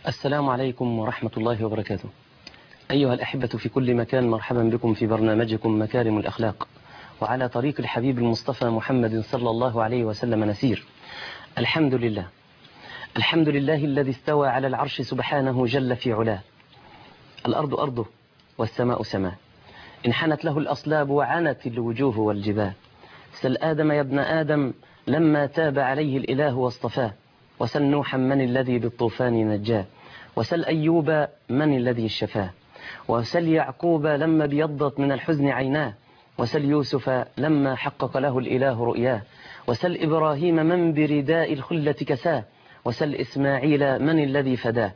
السلام عليكم ورحمة الله وبركاته أيها الأحبة في كل مكان مرحبا بكم في برنامجكم مكارم الأخلاق وعلى طريق الحبيب المصطفى محمد صلى الله عليه وسلم نسير الحمد لله الحمد لله الذي استوى على العرش سبحانه جل في علاه الأرض أرضه والسماء سماه انحنت له الأصلاب وعنت الوجوه والجباه سل آدم يا ابن آدم لما تاب عليه الإله واصطفاه وسل نوحا من الذي بالطوفان نجاه وسل أيوب من الذي شفاه وسل يعقوب لما بيضت من الحزن عيناه وسل يوسف لما حقق له الإله رؤياه وسل إبراهيم من برداء الخلة كساه وسل إسماعيل من الذي فداه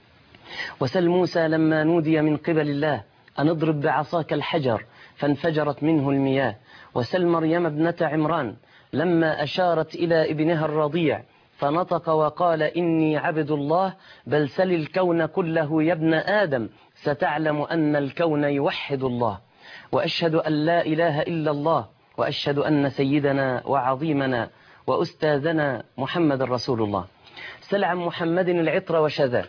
وسل موسى لما نودي من قبل الله أن اضرب بعصاك الحجر فانفجرت منه المياه وسل مريم ابنة عمران لما أشارت إلى ابنها الرضيع فنطق وقال إني عبد الله بل سل الكون كله يا ابن آدم ستعلم أن الكون يوحد الله وأشهد أن لا إله إلا الله وأشهد أن سيدنا وعظيمنا وأستاذنا محمد رسول الله سل عن محمد العطر وشذا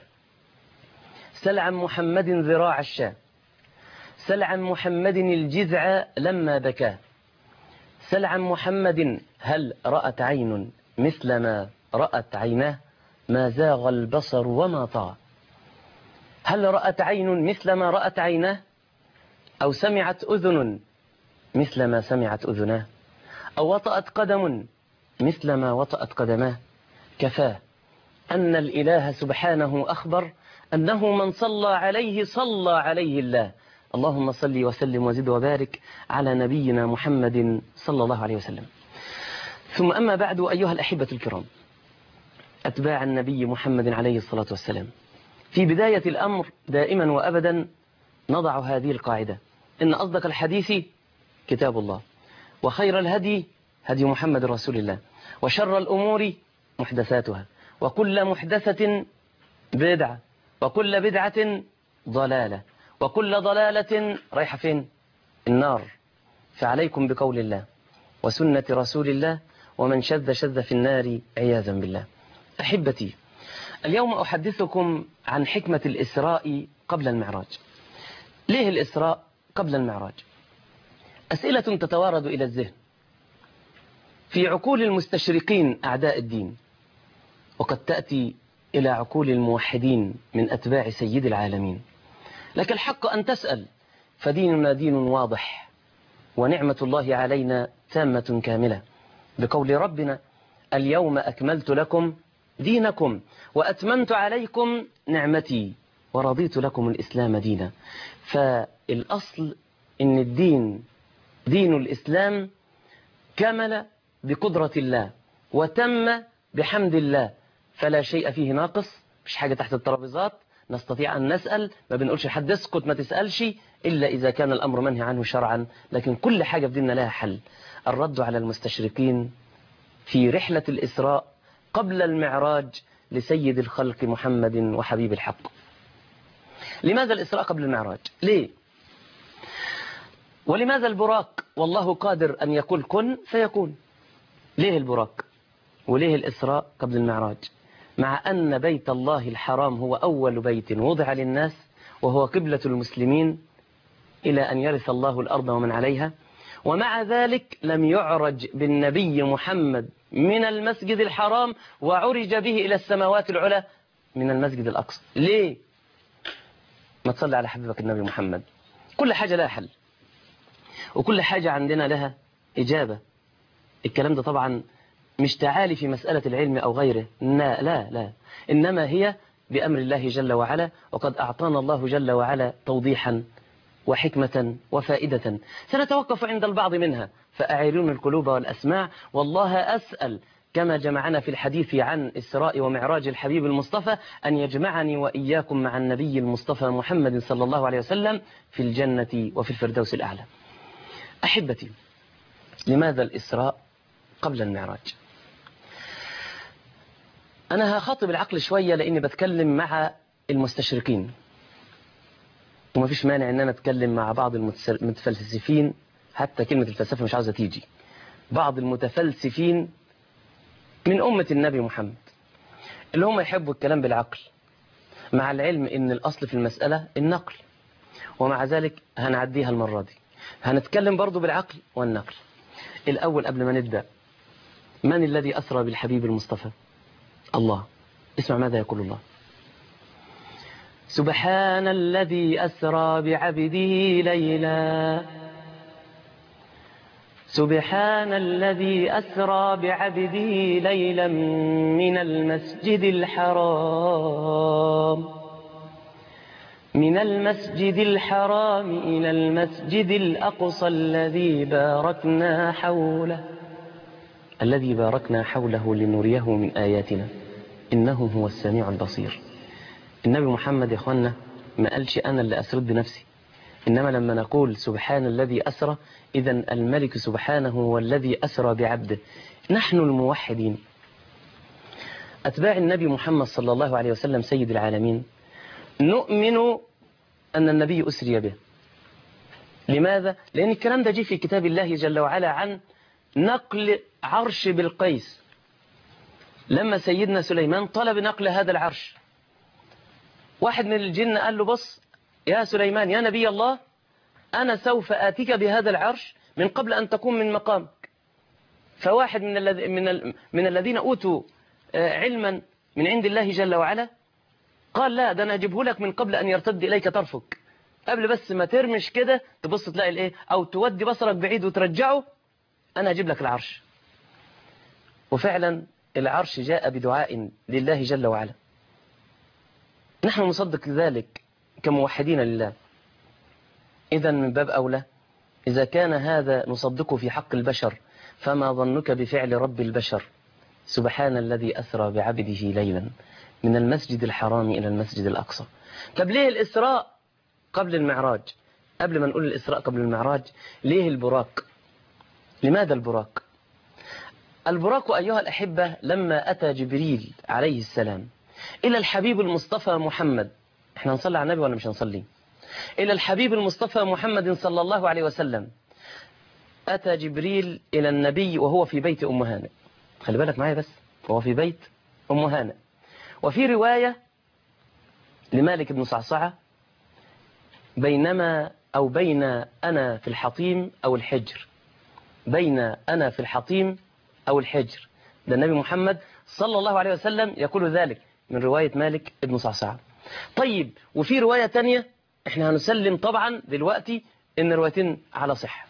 سل عن محمد ذراع الشاه سل عن محمد الجذع لما بكى سل عن محمد هل رأت عين مثل ما رأت عيناه ما زاغ البصر وما طغى هل رأت عين مثل ما رأت عيناه أو سمعت أذن مثل ما سمعت أذناه أو وطأت قدم مثل ما وطأت قدماه كفاه أن الإله سبحانه أخبر أنه من صلى عليه صلى عليه الله اللهم صل وسلم وزد وبارك على نبينا محمد صلى الله عليه وسلم ثم أما بعد أيها الأحبة الكرام أتباع النبي محمد عليه الصلاة والسلام في بداية الأمر دائما وأبدا نضع هذه القاعدة إن أصدق الحديث كتاب الله وخير الهدي هدي محمد رسول الله وشر الأمور محدثاتها وكل محدثة بدعة وكل بدعة ضلالة وكل ضلالة رايحة فين النار فعليكم بقول الله وسنة رسول الله ومن شذ شذ في النار عياذا بالله أحبتي اليوم أحدثكم عن حكمة الإسراء قبل المعراج ليه الإسراء قبل المعراج أسئلة تتوارد إلى الذهن في عقول المستشرقين أعداء الدين وقد تأتي إلى عقول الموحدين من أتباع سيد العالمين لك الحق أن تسأل فديننا دين واضح ونعمة الله علينا تامة كاملة بقول ربنا اليوم أكملت لكم دينكم وأتممت عليكم نعمتي ورضيت لكم الإسلام دينا فالأصل إن الدين دين الإسلام كمل بقدرة الله وتم بحمد الله فلا شيء فيه ناقص مش حاجة تحت الترابيزات نستطيع أن نسأل ما بنقولش حد اسكت ما تسألش إلا إذا كان الأمر منهي عنه شرعا لكن كل حاجة في ديننا لها حل الرد على المستشرقين في رحلة الإسراء قبل المعراج لسيد الخلق محمد وحبيب الحق لماذا الإسراء قبل المعراج ليه ولماذا البراق والله قادر أن يقول كن فيكون ليه البراق وليه الإسراء قبل المعراج مع أن بيت الله الحرام هو أول بيت وضع للناس وهو قبلة المسلمين إلى أن يرث الله الأرض ومن عليها ومع ذلك لم يعرج بالنبي محمد من المسجد الحرام وعرج به إلى السماوات العلى من المسجد الأقصى ليه؟ ما تصلي على حبيبك النبي محمد كل حاجة لها حل وكل حاجة عندنا لها إجابة الكلام ده طبعا مش تعالي في مسألة العلم أو غيره لا لا لا إنما هي بأمر الله جل وعلا وقد أعطانا الله جل وعلا توضيحا وحكمة وفائدة سنتوقف عند البعض منها فأعيرون القلوب والأسماع والله أسأل كما جمعنا في الحديث عن إسراء ومعراج الحبيب المصطفى أن يجمعني وإياكم مع النبي المصطفى محمد صلى الله عليه وسلم في الجنة وفي الفردوس الأعلى أحبتي لماذا الإسراء قبل المعراج أنا هخاطب العقل شوية لأني بتكلم مع المستشرقين وما فيش مانع أن أنا أتكلم مع بعض المتفلسفين حتى كلمة الفلسفة مش عاوزة تيجي بعض المتفلسفين من أمة النبي محمد اللي هم يحبوا الكلام بالعقل مع العلم ان الاصل في المسألة النقل ومع ذلك هنعديها المرة دي هنتكلم برضو بالعقل والنقل الاول قبل ما نبدأ من الذي اسرى بالحبيب المصطفى الله اسمع ماذا يقول الله سبحان الذي أسرى بعبده ليلا سبحان الذي أسرى بعبده ليلا من المسجد الحرام من المسجد الحرام إلى المسجد الأقصى الذي باركنا حوله الذي باركنا حوله لنريه من آياتنا إنه هو السميع البصير النبي محمد يا اخوانا ما قالش أنا اللي أسرد بنفسي إنما لما نقول سبحان الذي أسرى إذا الملك سبحانه هو الذي أسرى بعبده نحن الموحدين أتباع النبي محمد صلى الله عليه وسلم سيد العالمين نؤمن أن النبي أسري به لماذا؟ لأن الكلام ده جه في كتاب الله جل وعلا عن نقل عرش بالقيس لما سيدنا سليمان طلب نقل هذا العرش واحد من الجن قال له بص يا سليمان يا نبي الله أنا سوف آتيك بهذا العرش من قبل أن تقوم من مقامك فواحد من الذي من ال من الذين أوتوا علما من عند الله جل وعلا قال لا ده أنا أجيبه لك من قبل أن يرتد إليك طرفك قبل بس ما ترمش كده تبص تلاقي الايه أو تودي بصرك بعيد وترجعه أنا أجيب لك العرش وفعلا العرش جاء بدعاء لله جل وعلا نحن نصدق ذلك كموحدين لله إذا من باب أولى إذا كان هذا نصدقه في حق البشر فما ظنك بفعل رب البشر سبحان الذي أسرى بعبده ليلا من المسجد الحرام إلى المسجد الأقصى طب ليه الإسراء قبل المعراج قبل ما نقول الإسراء قبل المعراج ليه البراق لماذا البراق البراق أيها الأحبة لما أتى جبريل عليه السلام إلى الحبيب المصطفى محمد احنا نصلي على النبي ولا مش هنصلي إلى الحبيب المصطفى محمد صلى الله عليه وسلم أتى جبريل إلى النبي وهو في بيت أم هانئ خلي بالك معايا بس وهو في بيت أم هانئ وفي رواية لمالك بن صعصعة بينما أو بين أنا في الحطيم أو الحجر بين أنا في الحطيم أو الحجر ده النبي محمد صلى الله عليه وسلم يقول ذلك من رواية مالك ابن صعصعة طيب وفي رواية تانية احنا هنسلم طبعا دلوقتي ان الروايتين على صحة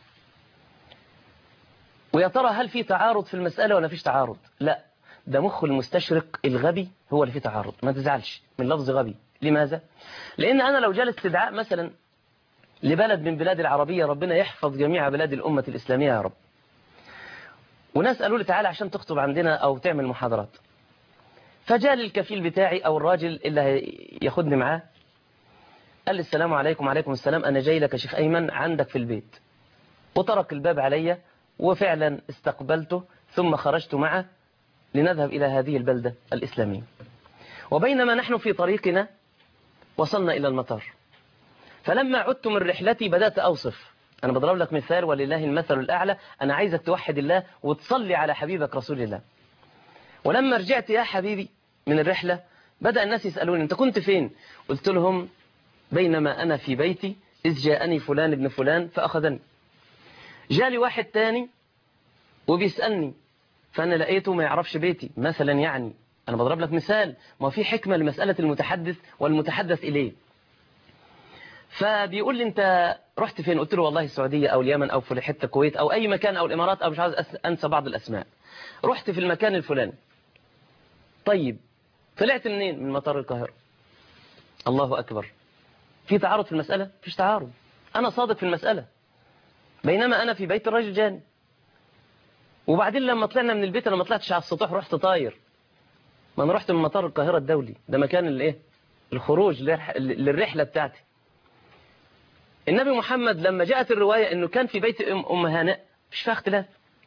ويا ترى هل في تعارض في المسألة ولا فيش تعارض لا ده مخ المستشرق الغبي هو اللي فيه تعارض ما تزعلش من لفظ غبي لماذا لان انا لو جالس استدعاء مثلا لبلد من بلاد العربية ربنا يحفظ جميع بلاد الأمة الإسلامية يا رب وناس قالوا لي تعالى عشان تخطب عندنا أو تعمل محاضرات فجاء الكفيل بتاعي أو الراجل اللي ياخدني معاه قال لي السلام عليكم وعليكم السلام أنا جاي لك يا شيخ أيمن عندك في البيت وطرق الباب علي وفعلا استقبلته ثم خرجت معه لنذهب إلى هذه البلدة الإسلامية وبينما نحن في طريقنا وصلنا إلى المطار فلما عدت من رحلتي بدأت أوصف أنا بضرب لك مثال ولله المثل الأعلى أنا عايزك توحد الله وتصلي على حبيبك رسول الله ولما رجعت يا حبيبي من الرحلة بدأ الناس يسألوني أنت كنت فين قلت لهم بينما أنا في بيتي إذ جاءني فلان ابن فلان فأخذني جالي واحد تاني وبيسألني فأنا لقيته ما يعرفش بيتي مثلا يعني أنا بضرب لك مثال ما في حكمة لمسألة المتحدث والمتحدث إليه فبيقول لي انت رحت فين قلت له والله السعودية او اليمن او في حتة الكويت او اي مكان او الامارات او مش عايز انسى بعض الاسماء رحت في المكان الفلاني طيب طلعت منين من مطار القاهرة الله اكبر في تعارض في المسألة فيش تعارض انا صادق في المسألة بينما انا في بيت الرجل جاني وبعدين لما طلعنا من البيت انا ما طلعتش على السطوح رحت طاير ما انا رحت من مطار القاهرة الدولي ده مكان الايه الخروج للرحلة بتاعتي النبي محمد لما جاءت الرواية انه كان في بيت ام, أم هانئ مش فيها اختلاف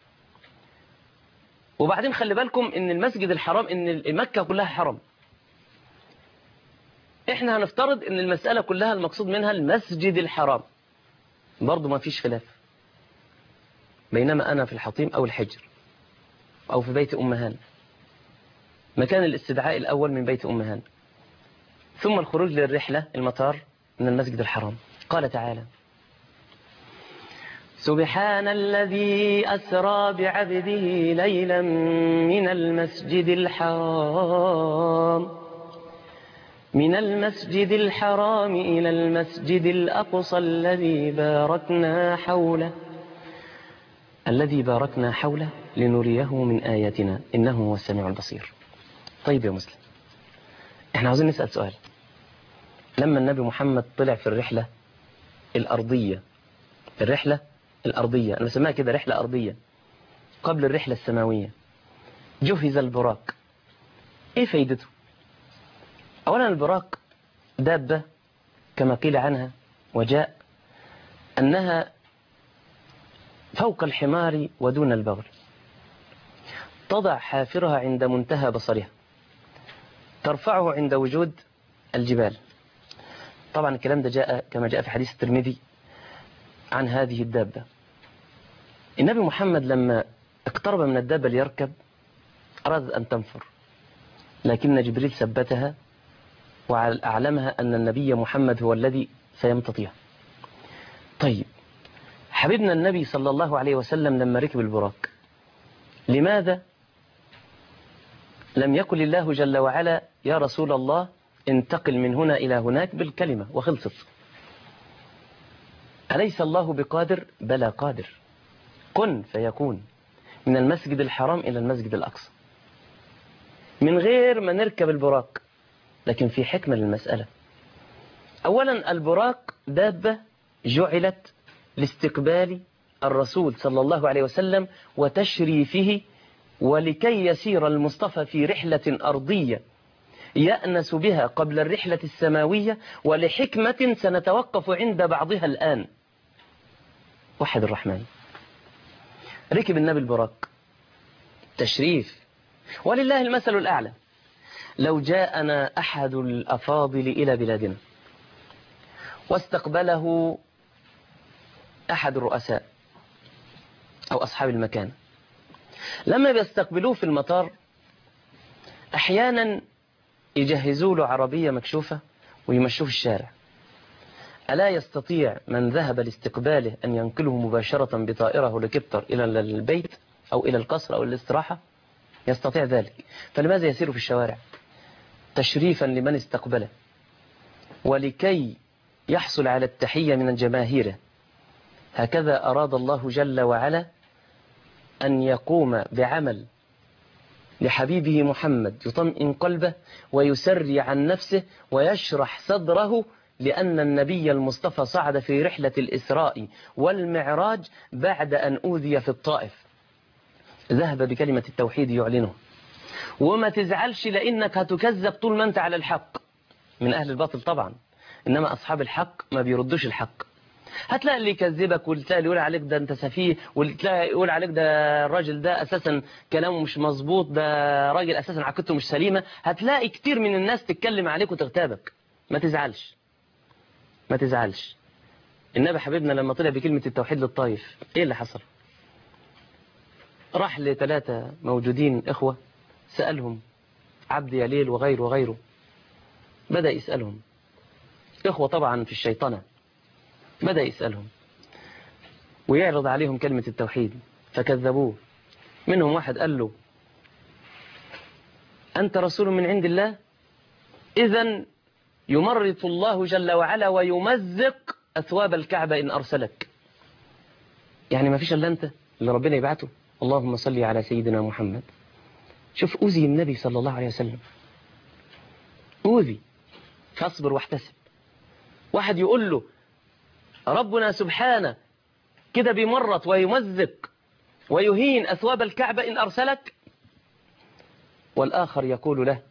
وبعدين خلي بالكم ان المسجد الحرام ان مكة كلها حرم احنا هنفترض ان المسألة كلها المقصود منها المسجد الحرام برضو ما فيش خلاف بينما انا في الحطيم او الحجر او في بيت ام هانئ مكان الاستدعاء الاول من بيت ام هانئ ثم الخروج للرحلة المطار من المسجد الحرام قال تعالى سبحان الذي أسرى بعبده ليلا من المسجد الحرام من المسجد الحرام إلى المسجد الأقصى الذي باركنا حوله الذي باركنا حوله لنريه من آياتنا إنه هو السميع البصير طيب يا مسلم احنا عاوزين نسأل سؤال لما النبي محمد طلع في الرحلة الأرضية الرحلة الأرضية أنا بسميها كده رحلة أرضية قبل الرحلة السماوية جهز البراق إيه فايدته أولا البراق دابة كما قيل عنها وجاء أنها فوق الحمار ودون البغل تضع حافرها عند منتهى بصرها ترفعه عند وجود الجبال طبعا الكلام ده جاء كما جاء في حديث الترمذي عن هذه الدابة النبي محمد لما اقترب من الدابة ليركب أراد أن تنفر لكن جبريل ثبتها وأعلمها أن النبي محمد هو الذي سيمتطيها طيب حبيبنا النبي صلى الله عليه وسلم لما ركب البراق لماذا لم يقل الله جل وعلا يا رسول الله انتقل من هنا إلى هناك بالكلمة وخلصت أليس الله بقادر بلا قادر كن فيكون من المسجد الحرام إلى المسجد الأقصى من غير ما نركب البراق لكن في حكمة للمسألة أولا البراق دابة جعلت لاستقبال الرسول صلى الله عليه وسلم وتشريفه ولكي يسير المصطفى في رحلة أرضية يأنس بها قبل الرحلة السماوية ولحكمة سنتوقف عند بعضها الآن وحد الرحمن ركب النبي البراق تشريف ولله المثل الأعلى لو جاءنا أحد الأفاضل إلى بلادنا واستقبله أحد الرؤساء أو أصحاب المكان لما بيستقبلوه في المطار أحيانا يجهزوا له عربية مكشوفة ويمشوه في الشارع ألا يستطيع من ذهب لاستقباله أن ينقله مباشرة بطائرة هليكوبتر إلى البيت أو إلى القصر أو الاستراحة يستطيع ذلك فلماذا يسير في الشوارع تشريفا لمن استقبله ولكي يحصل على التحية من الجماهير هكذا أراد الله جل وعلا أن يقوم بعمل لحبيبه محمد يطمئن قلبه ويسري عن نفسه ويشرح صدره لأن النبي المصطفى صعد في رحلة الإسراء والمعراج بعد أن أوذي في الطائف ذهب بكلمة التوحيد يعلنه وما تزعلش لأنك هتكذب طول ما أنت على الحق من أهل الباطل طبعا إنما أصحاب الحق ما بيردوش الحق هتلاقي اللي يكذبك وتلاقي اللي يقول عليك ده انت سفيه وتلاقي يقول عليك ده الراجل ده اساسا كلامه مش مظبوط ده راجل اساسا عقيدته مش سليمه هتلاقي كتير من الناس تتكلم عليك وتغتابك ما تزعلش ما تزعلش النبي حبيبنا لما طلع بكلمة التوحيد للطائف ايه اللي حصل راح لثلاثة موجودين اخوة سألهم عبد يا ليل وغيره وغيره بدأ يسألهم اخوة طبعا في الشيطنة بدأ يسألهم ويعرض عليهم كلمة التوحيد فكذبوه منهم واحد قال له أنت رسول من عند الله إذا يمرط الله جل وعلا ويمزق أثواب الكعبة إن أرسلك يعني ما فيش إلا أنت اللي ربنا يبعته اللهم صل على سيدنا محمد شوف أوذي النبي صلى الله عليه وسلم أوذي فاصبر واحتسب واحد يقول له ربنا سبحانه كده بيمرط ويمزق ويهين أثواب الكعبة إن أرسلك والآخر يقول له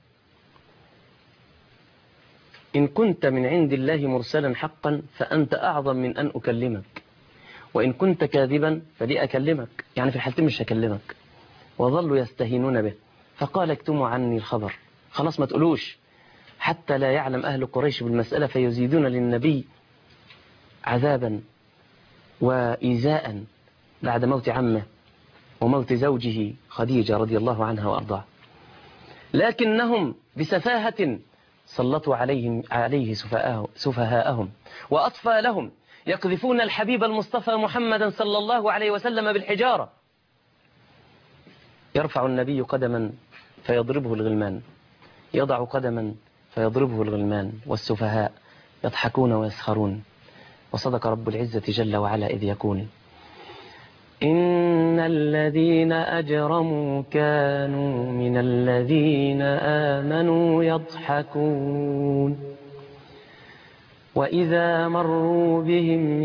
إن كنت من عند الله مرسلا حقا فأنت أعظم من أن أكلمك وإن كنت كاذبا فلي أكلمك يعني في الحالتين مش هكلمك وظلوا يستهينون به فقال اكتموا عني الخبر خلاص ما تقولوش حتى لا يعلم أهل قريش بالمسألة فيزيدون للنبي عذابا وإيذاء بعد موت عمه وموت زوجه خديجة رضي الله عنها وأرضاها لكنهم بسفاهة سلطوا عليهم عليه سفهاءه- سفهاءهم وأطفالهم يقذفون الحبيب المصطفى محمدا صلى الله عليه وسلم بالحجارة يرفع النبي قدما فيضربه الغلمان يضع قدما فيضربه الغلمان والسفهاء يضحكون ويسخرون وصدق رب العزة جل وعلا إذ يقول إن الذين أجرموا كانوا من الذين آمنوا يضحكون وإذا مروا بهم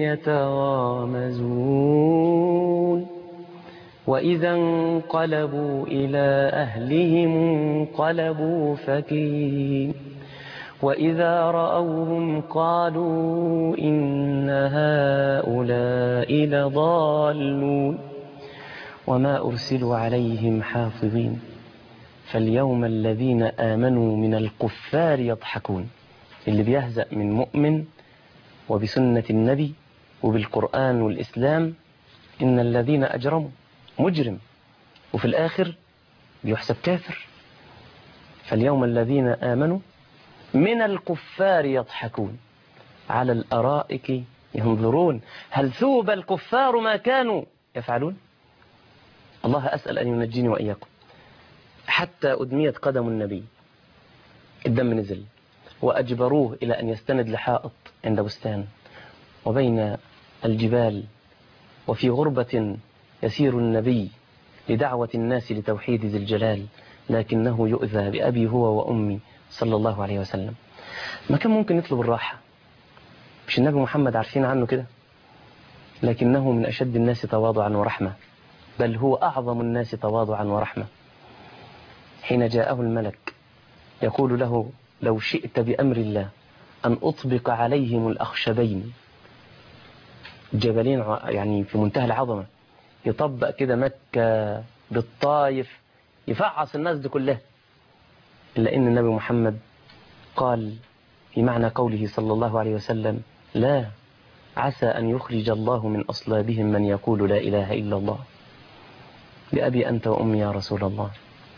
يتغامزون وإذا انقلبوا إلى أهلهم انقلبوا فكين وإذا رأوهم قالوا إن هؤلاء لضالون وما أرسلوا عليهم حافظين فاليوم الذين آمنوا من الكفار يضحكون اللي بيهزأ من مؤمن وبسنة النبي وبالقرآن والإسلام إن الذين أجرموا مجرم وفي الآخر بيحسب كافر فاليوم الذين آمنوا من الكفار يضحكون على الأرائك ينظرون هل ثوب الكفار ما كانوا يفعلون الله أسأل أن ينجيني وإياكم حتى أدميت قدم النبي الدم نزل وأجبروه إلى أن يستند لحائط عند بستان وبين الجبال وفي غربة يسير النبي لدعوة الناس لتوحيد ذي الجلال لكنه يؤذى بأبي هو وأمي صلى الله عليه وسلم ما كان ممكن يطلب الراحة مش النبي محمد عارفين عنه كده لكنه من أشد الناس تواضعا ورحمة بل هو أعظم الناس تواضعا ورحمة حين جاءه الملك يقول له لو شئت بأمر الله أن أطبق عليهم الأخشبين جبلين ع- يعني في منتهى العظمة يطبق كده مكة بالطايف يفعص الناس دي كلها إلا إن النبي محمد قال في معنى قوله صلى الله عليه وسلم لا عسى أن يخرج الله من أصلابهم من يقول لا إله إلا الله بأبي أنت وأمي يا رسول الله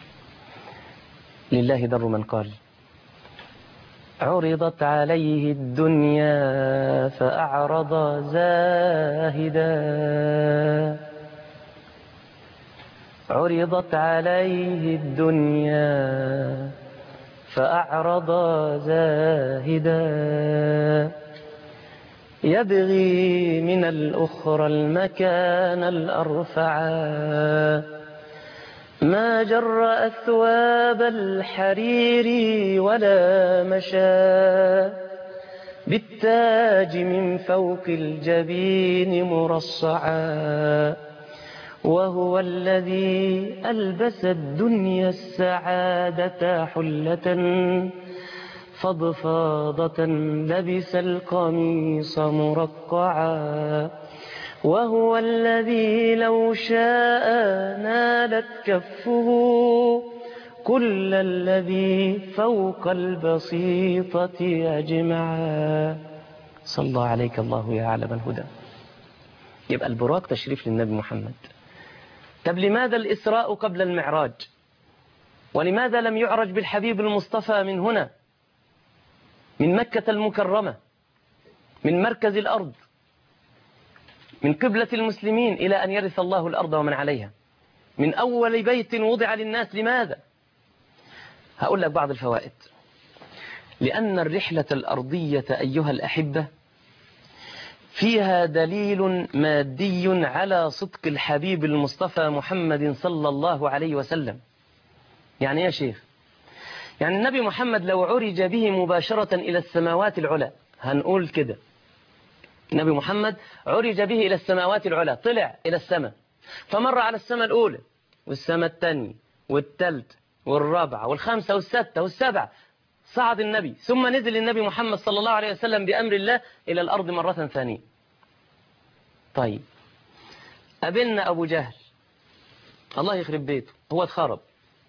لله در من قال عرضت عليه الدنيا فأعرض زاهدا عرضت عليه الدنيا فأعرض زاهدا يبغي من الأخرى المكان الأرفعا ما جر أثواب الحرير ولا مشى بالتاج من فوق الجبين مرصعا وهو الذي ألبس الدنيا السعادة حلة فضفاضة لبس القميص مرقعا وهو الذي لو شاء نالت كفه كل الذي فوق البسيطة أجمعا صلى عليك الله يا عالم الهدى يبقى البراق تشريف للنبي محمد طب لماذا الإسراء قبل المعراج ولماذا لم يعرج بالحبيب المصطفى من هنا من مكة المكرمة من مركز الأرض من قبلة المسلمين إلى أن يرث الله الأرض ومن عليها من أول بيت وضع للناس لماذا هقول لك بعض الفوائد لأن الرحلة الأرضية أيها الأحبة فيها دليل مادي على صدق الحبيب المصطفى محمد صلى الله عليه وسلم يعني يا شيخ يعني النبي محمد لو عرج به مباشرة إلى السماوات العلى هنقول كده النبي محمد عرج به إلى السماوات العلى طلع إلى السماء فمر على السماء الأولى والسماء الثانية والثالثة والرابعة والخامسة والستة والسبعة صعد النبي ثم نزل النبي محمد صلى الله عليه وسلم بأمر الله إلى الأرض مرة ثانية طيب قابلنا أبو جهل الله يخرب بيته هو اتخرب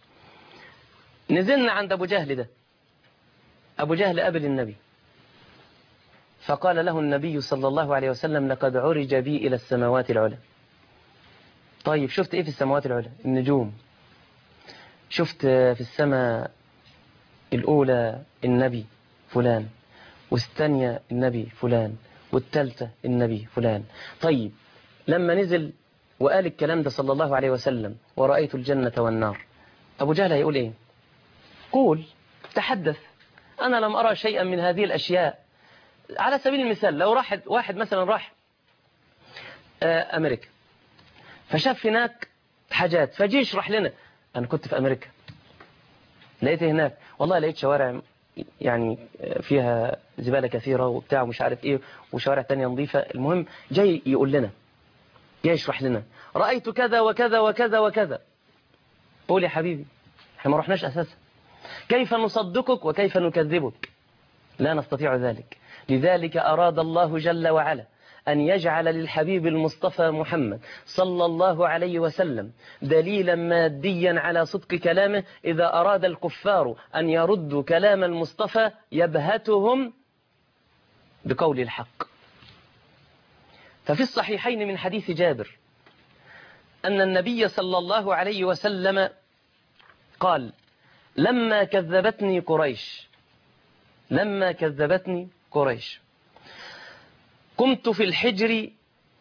نزلنا عند أبو جهل ده أبو جهل قابل النبي فقال له النبي صلى الله عليه وسلم لقد عرج بي إلى السماوات العلى طيب شفت إيه في السماوات العلى النجوم شفت في السماء الأولى النبي فلان والثانية النبي فلان والثالثة النبي فلان طيب لما نزل وقال الكلام ده صلى الله عليه وسلم ورأيت الجنة والنار أبو جهل هيقول إيه قول تحدث أنا لم أرى شيئا من هذه الأشياء على سبيل المثال لو راح واحد مثلا راح آه، أمريكا فشاف هناك حاجات فجي يشرح لنا أنا كنت في أمريكا لقيت هناك والله لقيت شوارع يعني فيها زبالة كثيرة وبتاع ومش عارف ايه وشوارع تانية نظيفة المهم جاي يقول لنا جاي يشرح لنا رأيت كذا وكذا وكذا وكذا قول يا حبيبي احنا ما رحناش أساسا كيف نصدقك وكيف نكذبك لا نستطيع ذلك لذلك أراد الله جل وعلا أن يجعل للحبيب المصطفى محمد صلى الله عليه وسلم دليلا ماديا على صدق كلامه إذا أراد الكفار أن يردوا كلام المصطفى يبهتهم بقول الحق ففي الصحيحين من حديث جابر أن النبي صلى الله عليه وسلم قال لما كذبتني قريش لما كذبتني قريش كنت في الحجر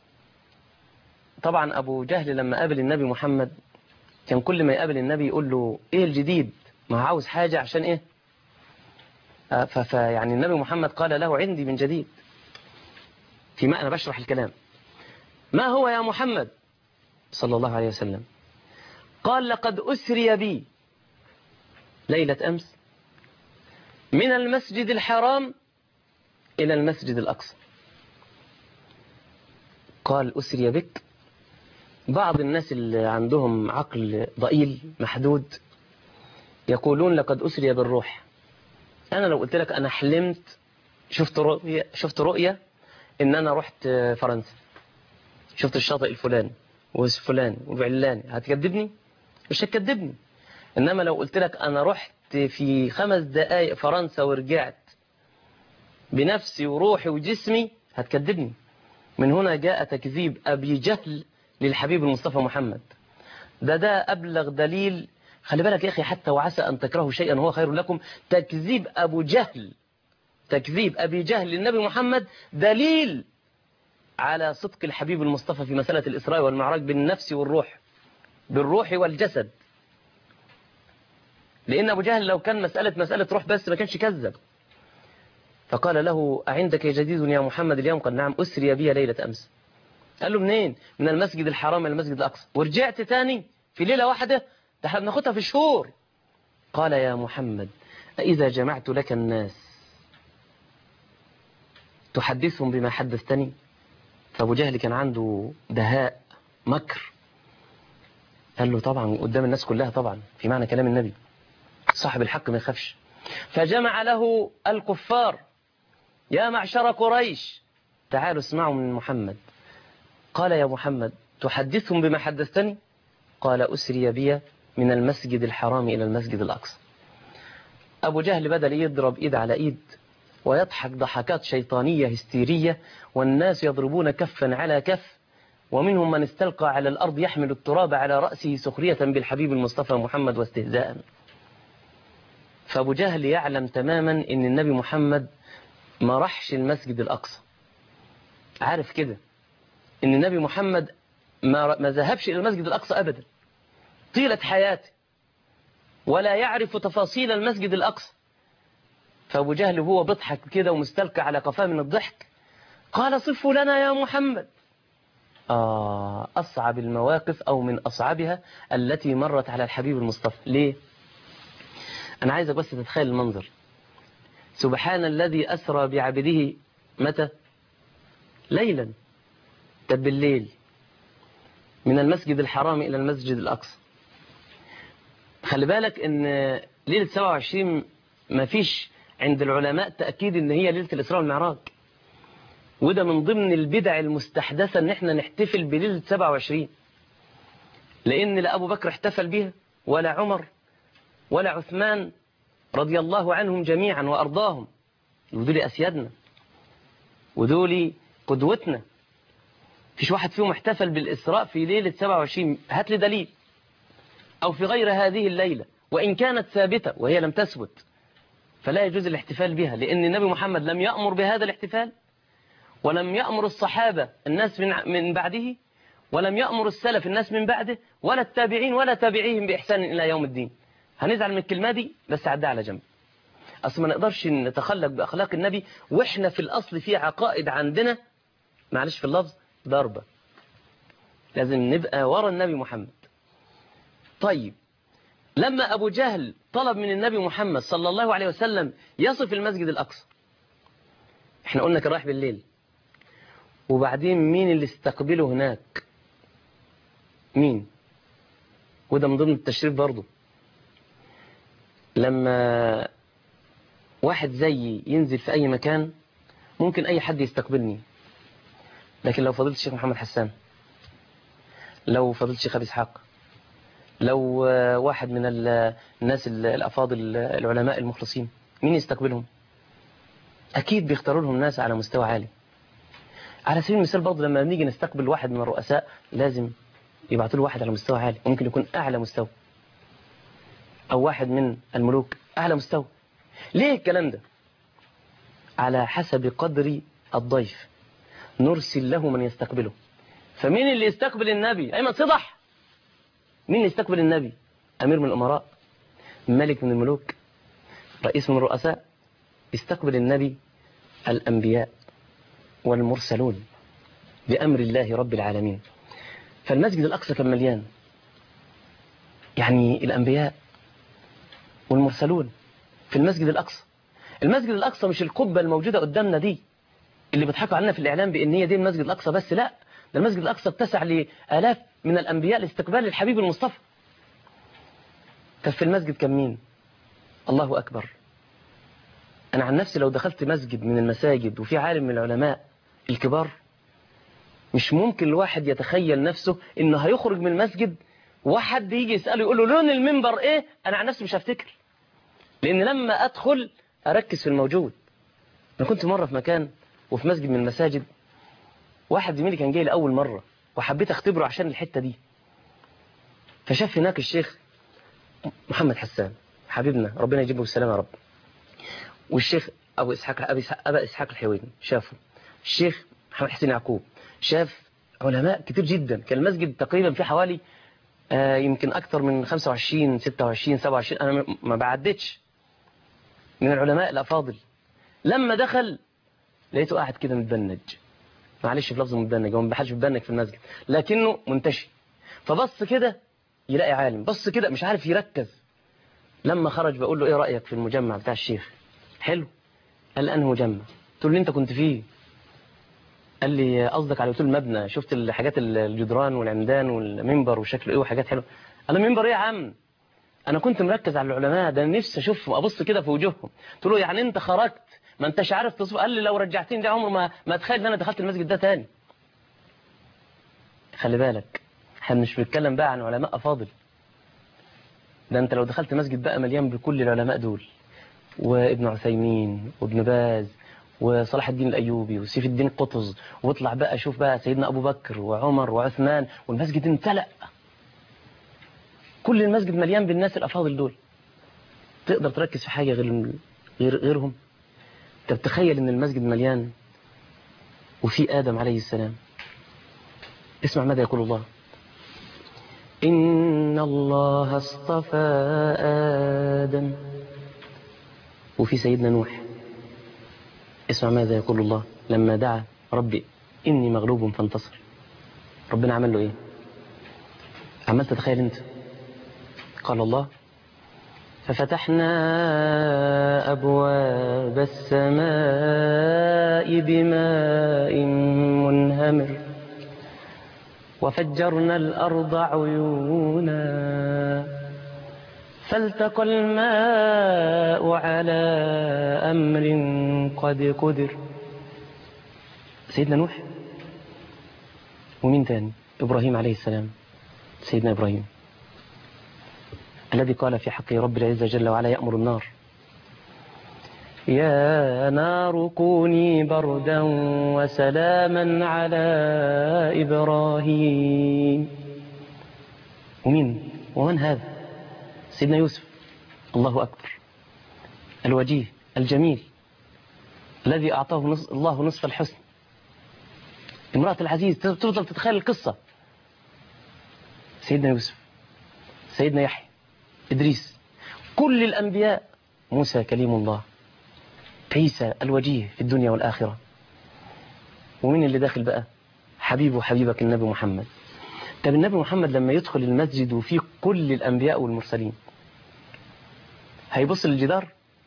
طبعا أبو جهل لما قابل النبي محمد كان كل ما يقابل النبي يقول له إيه الجديد ما عاوز حاجة عشان إيه آه، ف- فيعني النبي محمد قال له عندي من جديد فيما أنا بشرح الكلام ما هو يا محمد صلى الله عليه وسلم قال لقد أسري بي ليلة أمس من المسجد الحرام إلى المسجد الأقصى قال أسري بك بعض الناس اللي عندهم عقل ضئيل محدود يقولون لقد أسري بالروح أنا لو قلت لك أنا حلمت شفت رؤية شفت رؤية إن أنا رحت فرنسا شفت الشاطئ الفلاني وفلان وعلاني هتكذبني مش هتكذبني إنما لو قلت لك أنا رحت في خمس دقائق فرنسا ورجعت بنفسي وروحي وجسمي هتكذبني من هنا جاء تكذيب أبي جهل للحبيب المصطفى محمد ده ده أبلغ دليل خلي بالك يا أخي حتى وعسى أن تكرهوا شيئا هو خير لكم تكذيب أبو جهل تكذيب أبي جهل للنبي محمد دليل على صدق الحبيب المصطفى في مسألة الإسراء والمعراج بالنفس والروح بالروح والجسد لأن أبو جهل لو كان مسألة مسألة روح بس ما كانش كذب فقال له أعندك جديد يا محمد اليوم قال نعم أسري بي ليلة أمس قال له منين من المسجد الحرام إلى المسجد الأقصى ورجعت تاني في ليلة واحدة ده احنا بناخدها في شهور قال يا محمد أإذا جمعت لك الناس تحدثهم بما حدثتني فأبو جهل كان عنده دهاء مكر قال له طبعا قدام الناس كلها طبعا في معنى كلام النبي صاحب الحق ما يخافش فجمع له الكفار يا معشر قريش تعالوا اسمعوا من محمد قال يا محمد تحدثهم بما حدثتني قال أسري بي من المسجد الحرام إلى المسجد الأقصى أبو جهل بدل يضرب إيد على إيد ويضحك ضحكات شيطانية هستيرية والناس يضربون كفا على كف ومنهم من استلقى على الأرض يحمل التراب على رأسه سخرية بالحبيب المصطفى محمد واستهزاء فأبو جهل يعلم تماما أن النبي محمد ما راحش المسجد الأقصى عارف كده أن النبي محمد ما ما ذهبش إلى المسجد الأقصى أبدا طيلة حياته ولا يعرف تفاصيل المسجد الأقصى فأبو جهل وهو بيضحك كده ومستلقى على قفاه من الضحك قال صفوا لنا يا محمد آه أصعب المواقف أو من أصعبها التي مرت على الحبيب المصطفى ليه؟ أنا عايزك بس تتخيل المنظر سبحان الذي أسرى بعبده متى؟ ليلا طب بالليل من المسجد الحرام إلى المسجد الأقصى خلي بالك ان ليلة 27 ما فيش عند العلماء تأكيد ان هي ليلة الإسراء والمعراج وده من ضمن البدع المستحدثة ان احنا نحتفل بليلة 27 لان لا ابو بكر احتفل بها ولا عمر ولا عثمان رضي الله عنهم جميعا وارضاهم ودول اسيادنا ودول قدوتنا فيش واحد فيهم احتفل بالإسراء في ليلة 27 هات لي دليل أو في غير هذه الليلة وإن كانت ثابتة وهي لم تثبت فلا يجوز الاحتفال بها لأن النبي محمد لم يأمر بهذا الاحتفال ولم يأمر الصحابة الناس من من بعده ولم يأمر السلف الناس من بعده ولا التابعين ولا تابعيهم بإحسان إلى يوم الدين هنزعل من الكلمة دي بس عدها على جنب أصل ما نقدرش نتخلق بأخلاق النبي وإحنا في الأصل في عقائد عندنا معلش في اللفظ ضربة لازم نبقى ورا النبي محمد طيب لما أبو جهل طلب من النبي محمد صلى الله عليه وسلم يصف المسجد الأقصى احنا قلنا كان رايح بالليل وبعدين مين اللي استقبله هناك مين وده من ضمن التشريف برضه لما واحد زيي ينزل في أي مكان ممكن أي حد يستقبلني لكن لو فضلت الشيخ محمد حسان لو فضلت الشيخ أبي إسحاق لو واحد من الناس الأفاضل العلماء المخلصين مين يستقبلهم أكيد بيختاروا لهم ناس على مستوى عالي على سبيل المثال برضه لما نيجي نستقبل واحد من الرؤساء لازم يبعثوا له واحد على مستوى عالي ممكن يكون أعلى مستوى أو واحد من الملوك أعلى مستوى ليه الكلام ده على حسب قدر الضيف نرسل له من يستقبله فمين اللي يستقبل النبي أيمن صدح مين اللي يستقبل النبي أمير من الأمراء ملك من الملوك رئيس من الرؤساء يستقبل النبي الأنبياء والمرسلون بأمر الله رب العالمين فالمسجد الأقصى كان مليان يعني الأنبياء والمرسلون في المسجد الأقصى المسجد الأقصى مش القبة الموجودة قدامنا دي اللي بيضحكوا علينا في الإعلام بأن هي دي المسجد الأقصى بس لا ده المسجد الأقصى اتسع لآلاف من الأنبياء لاستقبال الحبيب المصطفى طب في المسجد كان مين الله أكبر أنا عن نفسي لو دخلت مسجد من المساجد وفي عالم من العلماء الكبار مش ممكن الواحد يتخيل نفسه إنه هيخرج من المسجد واحد يجي يسأله يقول له لون المنبر إيه أنا عن نفسي مش هفتكر لأن لما أدخل أركز في الموجود أنا كنت مرة في مكان وفي مسجد من المساجد واحد زميلي كان جاي لأول مرة وحبيت أختبره عشان الحتة دي فشاف هناك الشيخ محمد حسان حبيبنا ربنا يجيبه بالسلامة يا رب والشيخ أبو إسحاق أبي إسحاق, أبا إسحاق الحويني شافه الشيخ محمد حسين يعقوب شاف علماء كتير جدا كان المسجد تقريبا فيه حوالي آه يمكن أكثر من 25 26 27 أنا ما بعدتش من العلماء الأفاضل لما دخل لقيته قاعد كده متبنج معلش في لفظ متبنج هو ما بحدش متبنج في المسجد لكنه منتشي فبص كده يلاقي عالم بص كده مش عارف يركز لما خرج بقول له ايه رأيك في المجمع بتاع الشيخ حلو قال لي انه مجمع قلت له انت كنت فيه قال لي قصدك على قلت له المبنى شفت الحاجات الجدران والعمدان والمنبر وشكله ايه وحاجات حلوه قال له منبر ايه يا عم انا كنت مركز على العلماء ده نفسي اشوفهم ابص كده في وجوههم قلت له يعني انت خرجت ما انتش عارف تصف قال لي لو رجعتني ده عمر ما ما اتخيل ان انا دخلت المسجد ده تاني خلي بالك احنا مش بنتكلم بقى عن علماء افاضل ده انت لو دخلت مسجد بقى مليان بكل العلماء دول وابن عثيمين وابن باز وصلاح الدين الأيوبي وسيف الدين قطز واطلع بقى شوف بقى سيدنا أبو بكر وعمر وعثمان والمسجد امتلأ كل المسجد مليان بالناس الأفاضل دول تقدر تركز في حاجة غير غير غيرهم طب تخيل ان المسجد مليان وفي آدم عليه السلام اسمع ماذا يقول الله إن الله اصطفى آدم وفي سيدنا نوح اسمع ماذا يقول الله لما دعا ربي إني مغلوب فانتصر ربنا عمل له إيه عمال تتخيل أنت قال الله ففتحنا أبواب السماء بماء منهمر وفجرنا الأرض عيونا فالتقى الماء على أمر قد قدر سيدنا نوح ومين تاني إبراهيم عليه السلام سيدنا إبراهيم الذي قال في حق رب العزة جل وعلا يأمر النار يا نار كوني بردا وسلاما على إبراهيم ومين ومن هذا سيدنا يوسف الله أكبر الوجيه الجميل الذي أعطاه نص الله نصف الحسن امرأة العزيز تفضل تتخيل القصة سيدنا يوسف سيدنا يحيى إدريس كل الأنبياء موسى كليم الله عيسى الوجيه في الدنيا والآخرة ومين اللي داخل بقى حبيب وحبيبك النبي محمد طب النبي محمد لما يدخل المسجد وفيه كل الأنبياء والمرسلين هيبص للجدار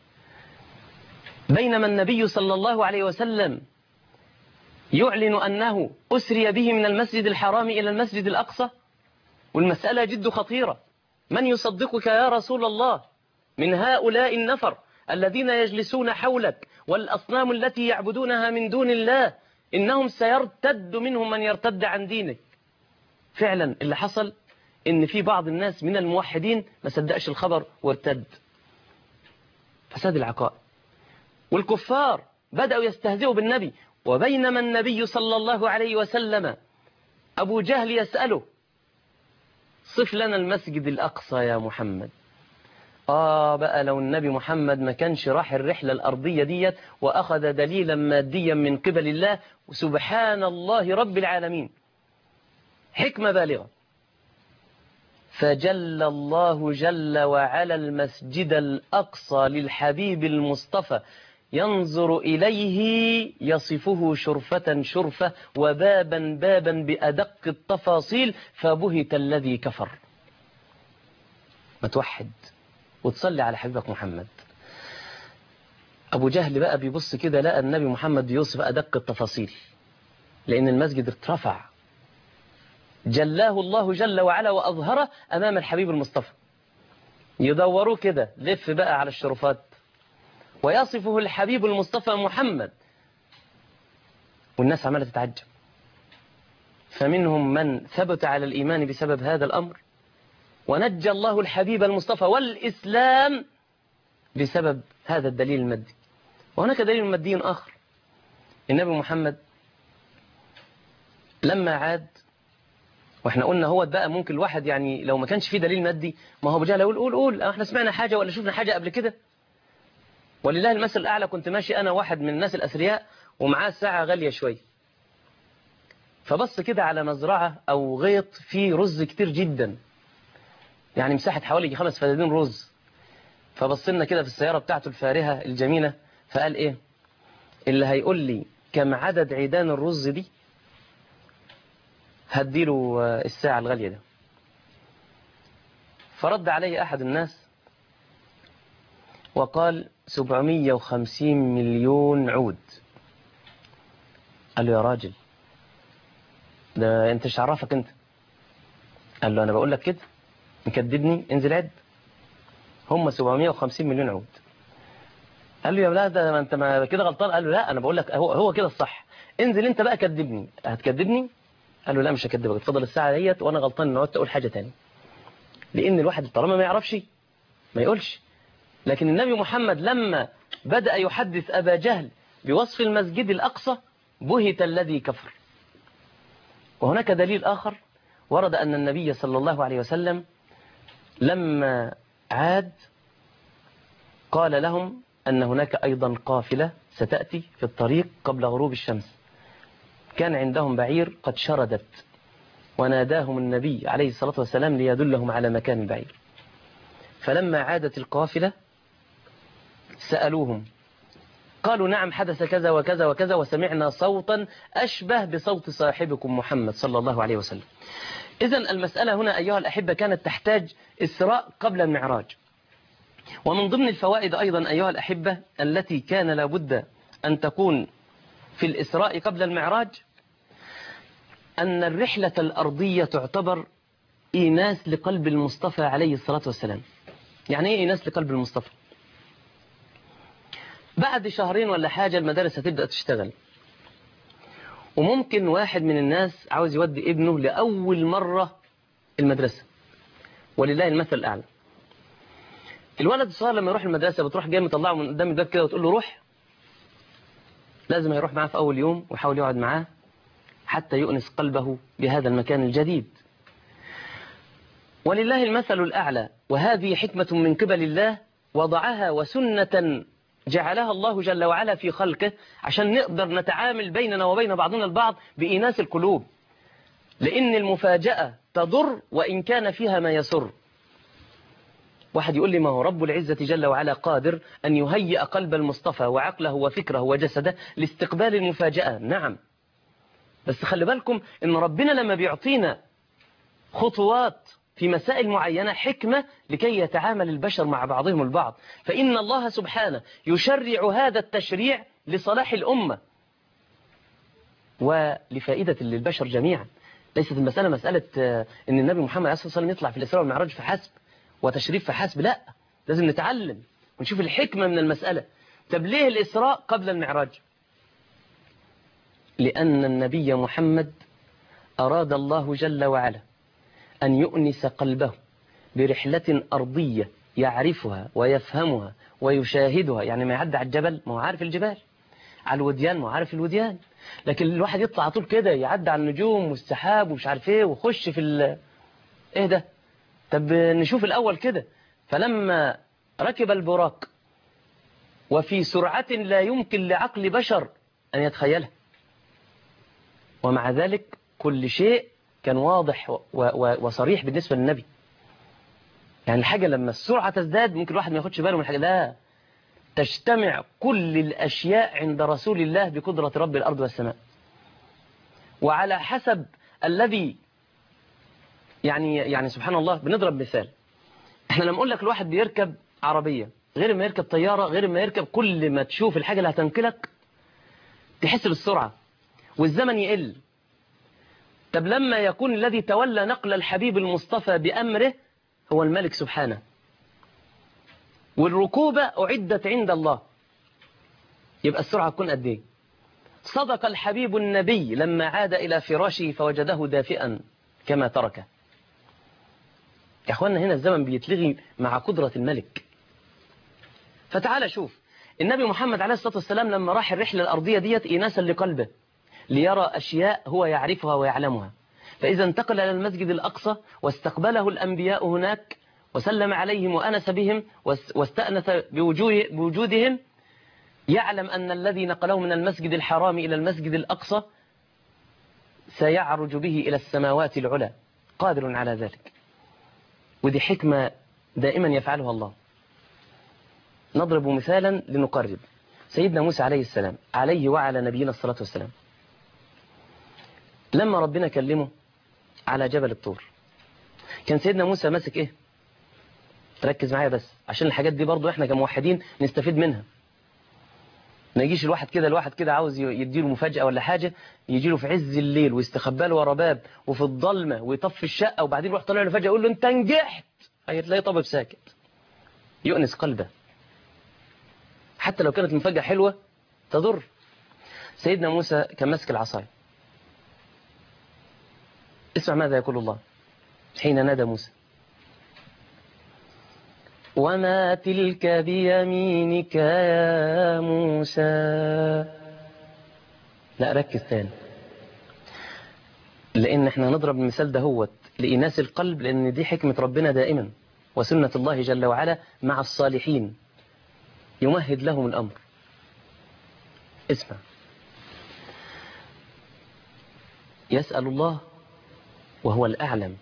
بينما النبي صلى الله عليه وسلم يعلن أنه أسري به من المسجد الحرام إلى المسجد الأقصى والمسألة جد خطيرة من يصدقك يا رسول الله من هؤلاء النفر الذين يجلسون حولك والأصنام التي يعبدونها من دون الله إنهم سيرتد منهم من يرتد عن دينك فعلا اللي حصل إن في بعض الناس من الموحدين ما صدقش الخبر وارتد فساد العقائد والكفار بدأوا يستهزئوا بالنبي وبينما النبي صلى الله عليه وسلم أبو جهل يسأله صف لنا المسجد الأقصى يا محمد آه بقى لو النبي محمد ما كانش راح الرحلة الأرضية ديت وأخذ دليلا ماديا من قبل الله وسبحان الله رب العالمين حكمة بالغة فجل الله جل وعلا المسجد الأقصى للحبيب المصطفى ينظر إليه يصفه شرفة شرفة وبابا بابا بأدق التفاصيل فبهت الذي كفر ما توحد وتصلي على حبيبك محمد أبو جهل بقى بيبص كده لقى النبي محمد بيوصف أدق التفاصيل لأن المسجد اترفع جلاه الله جل وعلا وأظهره أمام الحبيب المصطفى يدوروه كده لف بقى على الشرفات ويصفه الحبيب المصطفى محمد والناس عمالة تتعجب فمنهم من ثبت على الإيمان بسبب هذا الأمر ونجى الله الحبيب المصطفى والإسلام بسبب هذا الدليل المادي وهناك دليل مادي آخر النبي محمد لما عاد واحنا قلنا هو بقى ممكن الواحد يعني لو ما كانش فيه دليل مادي ما هو بجهل يقول قول قول احنا سمعنا حاجة ولا شفنا حاجة قبل كده ولله المثل الأعلى كنت ماشي أنا واحد من الناس الأثرياء ومعاه ساعة غالية شوية فبص كده على مزرعة أو غيط فيه رز كتير جدا يعني مساحة حوالي خمس فدادين رز فبصلنا كده في السيارة بتاعته الفارهة الجميلة فقال إيه اللي هيقول لي كم عدد عيدان الرز دي هديله الساعة الغالية ده فرد علي أحد الناس وقال 750 مليون عود قال له يا راجل ده انت ايش عرفك انت قال له انا بقول لك كده مكدبني انزل عد هم 750 مليون عود قال له يا لا ده ما انت ما كده غلطان قال له لا انا بقول لك هو هو كده الصح انزل انت بقى كدبني هتكدبني قال له لا مش هكدبك اتفضل الساعه ديت وانا غلطان ان قعدت اقول حاجه تاني لان الواحد طالما ما يعرفش ما يقولش لكن النبي محمد لما بدأ يحدث أبا جهل بوصف المسجد الأقصى بهت الذي كفر وهناك دليل آخر ورد أن النبي صلى الله عليه وسلم لما عاد قال لهم أن هناك أيضا قافلة ستأتي في الطريق قبل غروب الشمس كان عندهم بعير قد شردت وناداهم النبي عليه الصلاة والسلام ليدلهم على مكان البعير فلما عادت القافلة سألوهم قالوا نعم حدث كذا وكذا وكذا وسمعنا صوتا أشبه بصوت صاحبكم محمد صلى الله عليه وسلم إذا المسألة هنا أيها الأحبة كانت تحتاج إسراء قبل المعراج ومن ضمن الفوائد أيضا أيها الأحبة التي كان لابد أن تكون في الإسراء قبل المعراج أن الرحلة الأرضية تعتبر إيناس لقلب المصطفى عليه الصلاة والسلام يعني إيه إيناس لقلب المصطفى بعد شهرين ولا حاجة المدارس هتبدأ تشتغل وممكن واحد من الناس عاوز يودي ابنه لأول مرة المدرسة ولله المثل الأعلى الولد الصغير لما يروح المدرسة بتروح جاي مطلعه من قدام الباب كده وتقول له روح لازم يروح معاه في أول يوم ويحاول يقعد معاه حتى يؤنس قلبه بهذا المكان الجديد ولله المثل الأعلى وهذه حكمة من قبل الله وضعها وسنة جعلها الله جل وعلا في خلقه عشان نقدر نتعامل بيننا وبين بعضنا البعض بإناس القلوب لأن المفاجأة تضر وإن كان فيها ما يسر واحد يقول لي ما هو رب العزة جل وعلا قادر أن يهيئ قلب المصطفى وعقله وفكره وجسده لاستقبال المفاجأة نعم بس خلي بالكم أن ربنا لما بيعطينا خطوات في مسائل معينة حكمة لكي يتعامل البشر مع بعضهم البعض فإن الله سبحانه يشرع هذا التشريع لصلاح الأمة ولفائدة للبشر جميعا ليست المسألة مسألة أن النبي محمد عليه الصلاة والسلام يطلع في الإسراء والمعراج فحسب وتشريف فحسب لا لازم نتعلم ونشوف الحكمة من المسألة طب ليه الإسراء قبل المعراج لأن النبي محمد أراد الله جل وعلا أن يؤنس قلبه برحلة أرضية يعرفها ويفهمها ويشاهدها يعني ما يعدي على الجبل ما هو عارف الجبال على الوديان ما هو عارف الوديان لكن الواحد يطلع طول كده يعدي على النجوم والسحاب ومش عارف ايه ويخش في ال... ايه ده طب نشوف الأول كده فلما ركب البراق وفي سرعة لا يمكن لعقل بشر أن يتخيلها ومع ذلك كل شيء كان واضح و و وصريح بالنسبة للنبي يعني الحاجة لما السرعة تزداد ممكن الواحد ما ياخدش باله من الحاجة لا تجتمع كل الأشياء عند رسول الله بقدرة رب الأرض والسماء وعلى حسب الذي يعني يعني سبحان الله بنضرب مثال احنا لما اقول لك الواحد بيركب عربية غير ما يركب طيارة غير ما يركب كل ما تشوف الحاجة اللي هتنقلك تحس بالسرعة والزمن يقل طب لما يكون الذي تولى نقل الحبيب المصطفى بأمره هو الملك سبحانه والركوبة أعدت عند الله يبقى السرعة تكون قد ايه صدق الحبيب النبي لما عاد إلى فراشه فوجده دافئا كما تركه يا أخوانا هنا الزمن بيتلغي مع قدرة الملك فتعال شوف النبي محمد عليه الصلاة والسلام لما راح الرحلة الأرضية ديت إناسا لقلبه ليرى أشياء هو يعرفها ويعلمها فإذا انتقل إلى المسجد الأقصى واستقبله الأنبياء هناك وسلم عليهم وأنس بهم واستأنس بوجودهم يعلم أن الذي نقله من المسجد الحرام إلى المسجد الأقصى سيعرج به إلى السماوات العلى قادر على ذلك ودي حكمة دائما يفعلها الله نضرب مثالا لنقرب سيدنا موسى عليه السلام عليه وعلى نبينا الصلاة والسلام لما ربنا كلمه على جبل الطور كان سيدنا موسى ماسك ايه ركز معايا بس عشان الحاجات دي برضو احنا كموحدين نستفيد منها ما يجيش الواحد كده الواحد كده عاوز يديله مفاجأة ولا حاجة يجي له في عز الليل ويستخبى له ورا باب وفي الضلمة ويطفي الشقة وبعدين يروح طالع له فجأة يقول له انت نجحت هتلاقيه طبب ساكت يؤنس قلبه حتى لو كانت مفاجأة حلوة تضر سيدنا موسى كان ماسك العصاية اسمع ماذا يقول الله حين نادى موسى وما تلك بيمينك يا موسى لا ركز تاني لان احنا نضرب المثال ده هو لإناس القلب لان دي حكمة ربنا دائما وسنة الله جل وعلا مع الصالحين يمهد لهم الأمر اسمع يسأل الله وهو الأعلم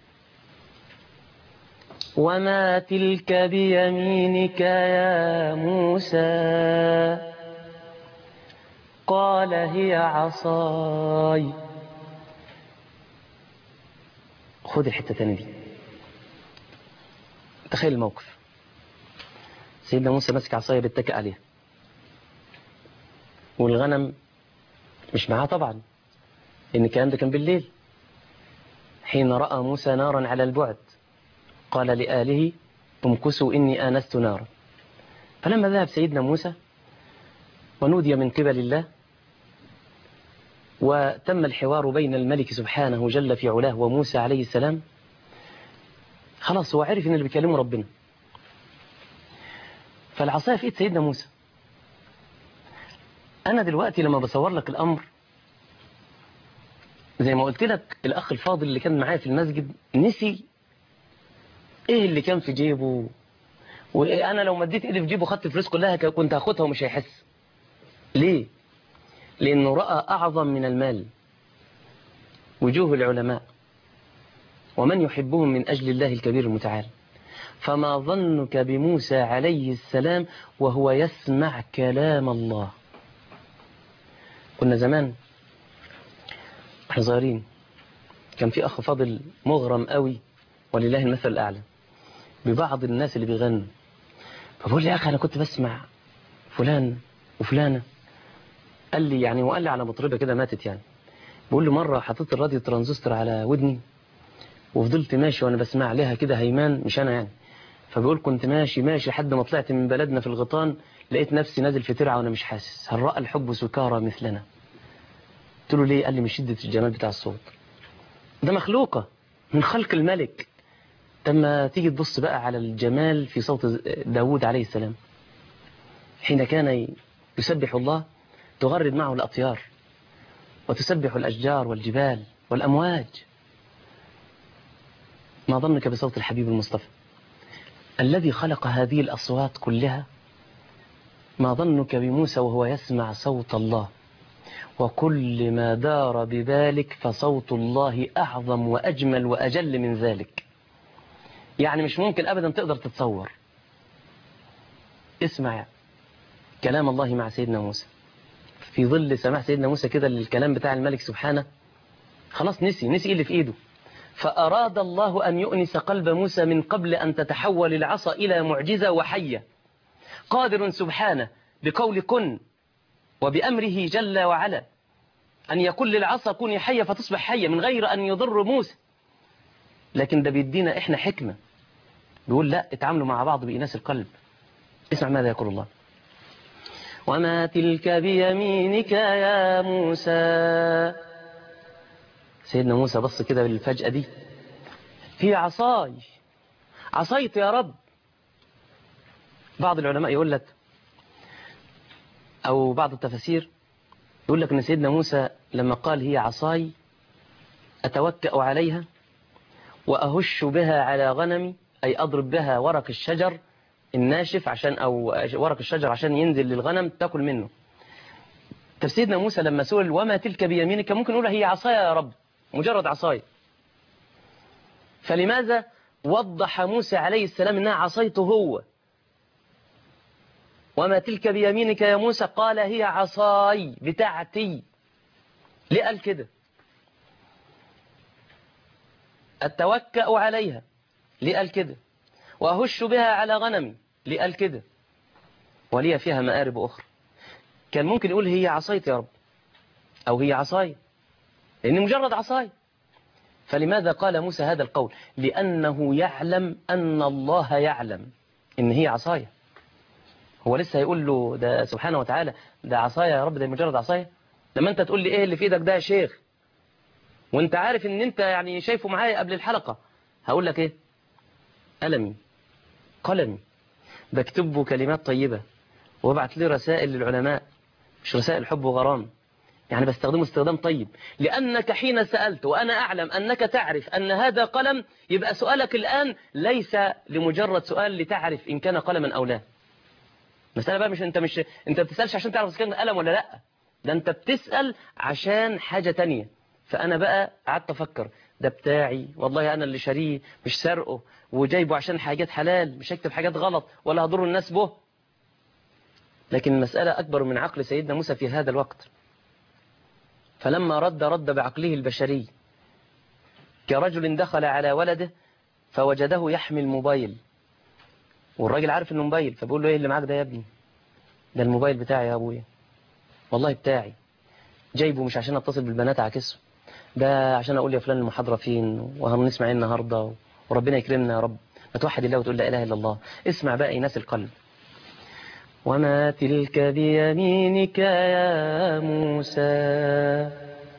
وما تلك بيمينك يا موسى قال هي عصاي خذ الحتة تانية دي تخيل الموقف سيدنا موسى ماسك عصاية بيتكئ عليها والغنم مش معاه طبعا لأن الكلام ده كان بالليل حين رأى موسى نارا على البعد قال لآله امكسوا إني آنست نارا فلما ذهب سيدنا موسى ونودي من قبل الله وتم الحوار بين الملك سبحانه جل في علاه وموسى عليه السلام خلاص هو عرف ان اللي بيكلمه ربنا فالعصاية في ايد سيدنا موسى انا دلوقتي لما بصور لك الامر زي ما قلت لك الاخ الفاضل اللي كان معايا في المسجد نسي ايه اللي كان في جيبه وانا لو مديت ايدي في جيبه وخدت الفلوس كلها ك- كنت هاخدها ومش هيحس ليه لانه راى اعظم من المال وجوه العلماء ومن يحبهم من اجل الله الكبير المتعال فما ظنك بموسى عليه السلام وهو يسمع كلام الله كنا زمان احنا صغيرين كان في اخ فاضل مغرم قوي ولله المثل الاعلى ببعض الناس اللي بيغنوا فبقول لي يا اخي انا كنت بسمع فلان وفلانه قال لي يعني وقال لي على مطربه كده ماتت يعني بقول له مره حطيت الراديو ترانزستور على ودني وفضلت ماشي وانا بسمع عليها كده هيمان مش انا يعني فبيقول كنت ماشي ماشي لحد ما طلعت من بلدنا في الغيطان لقيت نفسي نازل في ترعه وانا مش حاسس هل راى الحب سكارى مثلنا قلت له ليه قال لي من شده الجمال بتاع الصوت ده مخلوقه من خلق الملك لما تيجي تبص بقى على الجمال في صوت داود عليه السلام حين كان يسبح الله تغرد معه الأطيار وتسبح الأشجار والجبال والأمواج ما ظنك بصوت الحبيب المصطفى الذي خلق هذه الأصوات كلها ما ظنك بموسى وهو يسمع صوت الله وكل ما دار ببالك فصوت الله أعظم وأجمل وأجل من ذلك يعني مش ممكن أبدا تقدر تتصور اسمع كلام الله مع سيدنا موسى في ظل سماع سيدنا موسى كده للكلام بتاع الملك سبحانه خلاص نسي نسي إيه اللي في إيده فأراد الله أن يؤنس قلب موسى من قبل أن تتحول العصا إلى معجزة وحية قادر سبحانه بقول كن وبأمره جل وعلا أن يقول للعصا كوني حية فتصبح حية من غير أن يضر موسى لكن ده بيدينا إحنا حكمة بيقول لا اتعاملوا مع بعض بإناس القلب اسمع ماذا يقول الله وما تلك بيمينك يا موسى سيدنا موسى بص كده بالفجأة دي هي عصاي عصيت يا رب بعض العلماء يقول لك أو بعض التفاسير يقول لك أن سيدنا موسى لما قال هي عصاي أتوكأ عليها وأهش بها على غنمي أي أضرب بها ورق الشجر الناشف عشان أو ورق الشجر عشان ينزل للغنم تاكل منه طب سيدنا موسى لما سئل وما تلك بيمينك ممكن يقول هي عصايا يا رب مجرد عصايا فلماذا وضح موسى عليه السلام انها عصايته هو وما تلك بيمينك يا موسى قال هي عصاي بتاعتي ليه قال كده أتوكأ عليها ليه قال كده وأهش بها على غنمي ليه قال كده ولي فيها مآرب أخرى كان ممكن يقول هي عصايتي يا رب أو هي عصاي لأن مجرد عصاي فلماذا قال موسى هذا القول لأنه يعلم أن الله يعلم إن هي عصايا هو لسه هيقول له ده سبحانه وتعالى ده عصايا يا رب ده مجرد عصايا لما انت تقول لي ايه اللي في ايدك ده يا شيخ وانت عارف ان انت يعني شايفه معايا قبل الحلقة هقول لك ايه قلمي قلمي بكتب له كلمات طيبة وابعت لي رسائل للعلماء مش رسائل حب وغرام يعني بستخدمه استخدام طيب لأنك حين سألت وأنا أعلم أنك تعرف أن هذا قلم يبقى سؤالك الآن ليس لمجرد سؤال لتعرف إن كان قلما أو لا مسألة بقى مش أنت مش أنت بتسألش عشان تعرف إذا كان قلم ولا لأ ده أنت بتسأل عشان حاجة تانية فأنا بقى قعدت أفكر ده بتاعي والله أنا اللي شاريه مش سرقه وجايبه عشان حاجات حلال مش هكتب حاجات غلط ولا هضر الناس به لكن المسألة أكبر من عقل سيدنا موسى في هذا الوقت فلما رد رد بعقله البشري كرجل دخل على ولده فوجده يحمل موبايل والراجل عارف انه موبايل فبيقول له ايه اللي معاك ده يا ابني ده الموبايل بتاعي يا ابويا والله بتاعي جايبه مش عشان اتصل بالبنات اعكسه ده عشان اقول يا فلان المحاضره فين وهنسمع ايه النهارده وربنا يكرمنا يا رب ما توحد الله وتقول لا اله الا الله اسمع بقى ايناس القلب وما تلك بيمينك يا موسى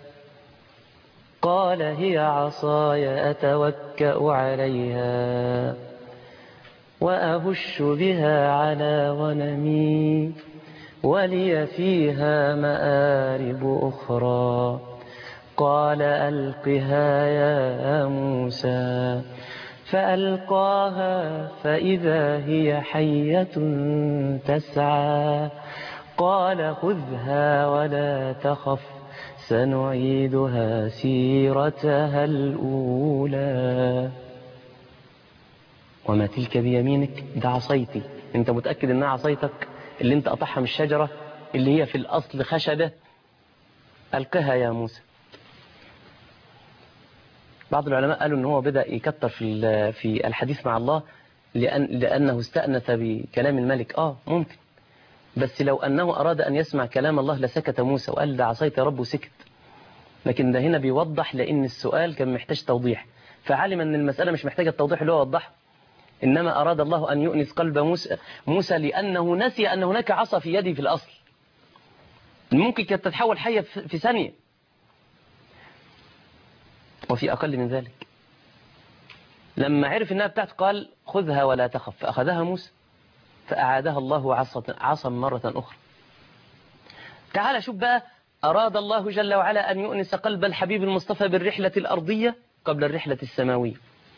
قال هي عصاي أتوكأ عليها وأهش بها على غنمي ولي فيها مآرب أخرى قال ألقها يا موسى فألقاها فإذا هي حية تسعى قال خذها ولا تخف سنعيدها سيرتها الأولى وما تلك بيمينك ده عصيتي انت متأكد انها عصيتك اللي انت قطعها من الشجرة اللي هي في الأصل خشبة ألقها يا موسى بعض العلماء قالوا ان هو بدأ يكتر في في الحديث مع الله لأن لأنه استأنس بكلام الملك اه ممكن بس لو أنه أراد أن يسمع كلام الله لسكت موسى وقال ده عصيت يا رب وسكت لكن ده هنا بيوضح لأن السؤال كان محتاج توضيح فعلم أن المسألة مش محتاجة التوضيح اللي هو وضحه إنما أراد الله أن يؤنس قلب موسى, موسى لأنه نسي أن هناك عصا في يدي في الأصل ممكن كانت تتحول حية في ثانية وفي أقل من ذلك لما عرف أنها بتاعت قال خذها ولا تخف فأخذها موسى فأعادها الله عصا, عصا مرة أخرى تعال شوف بقى أراد الله جل وعلا أن يؤنس قلب الحبيب المصطفى بالرحلة الأرضية قبل الرحلة السماوية